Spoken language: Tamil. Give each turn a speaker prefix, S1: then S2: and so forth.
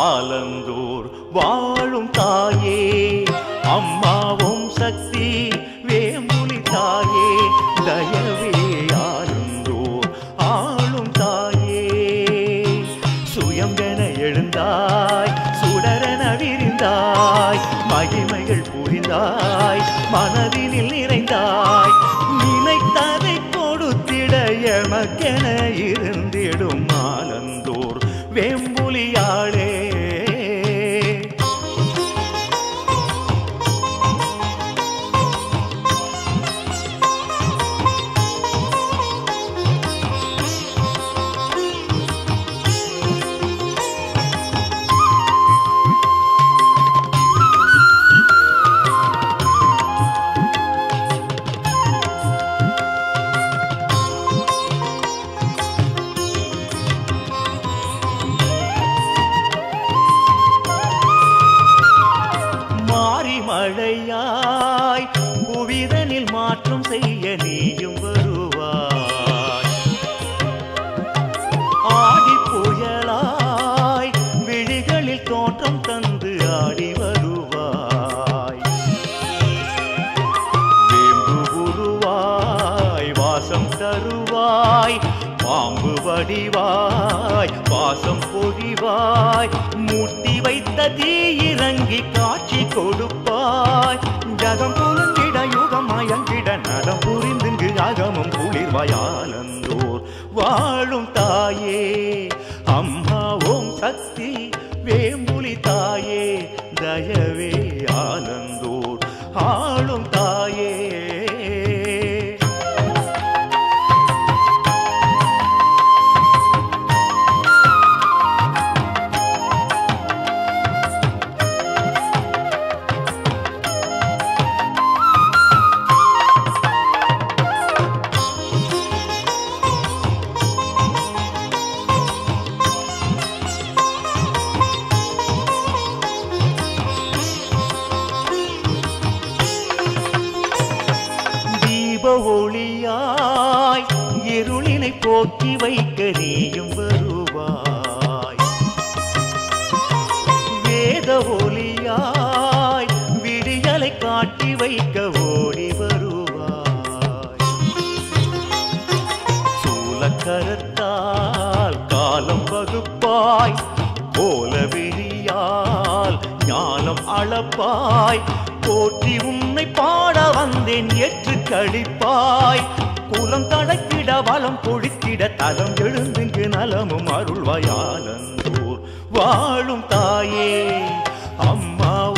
S1: ஆலந்தூர் வாழும் தாயே அம்மாவும் சக்தி வேம்புலி தாயே தயவே ஆலந்தூர் ஆளும் தாயே சுயம்பென எழுந்தாய் சுடரென விரிந்தாய் மகிமைகள் புரிந்தாய் மனதினில் நிறைந்தாய் நினைத்ததை கொடுத்திட எமக்கென இருந்திடும் ஆலந்தூர் வேம்புலியாளே மாறி மழையாய் புவிதனில் மாற்றம் செய்ய நீயும் வருவாய் ஆடி புயலாய் விழிகளில் தோற்றம் தந்து ஆடி வருவாய் வேம்பு உருவாய் வாசம் தருவாய் பாம்பு வடிவாய் வாசம் பொழிவாய் மூட்டி வைத்த தீ இறங்கி காட்சி கொடுப்பாய் ஜகம் புலங்கிட யுகம் மயங்கிட நடம் புரிந்துங்கு அகமும் குளிர்வாயாலந்தோர் வாழும் தாயே அம்மா ஓம் சக்தி வேம்புலி தாயே தயவே ஆனந்தோர் ஆளும் தாயே தீப ஒளியாய் இருளினை போக்கி வைக்க நீயும் வருவாய் வேத ஒளியாய் விடியலை காட்டி வைக்க ஓடி வருவாய் சூலக்கரத்தால் காலம் வகுப்பாய் போல விழியால் ஞானம் அளப்பாய் போற்றி உன்னை பாட வந்தேன் ஏற்று கழிப்பாய் குலம் தடக்கிட வளம் கொழுக்கிட தலம் எழுந்துங்கு நலமும் அருள்வாயாலந்தூர் வாழும் தாயே அம்மா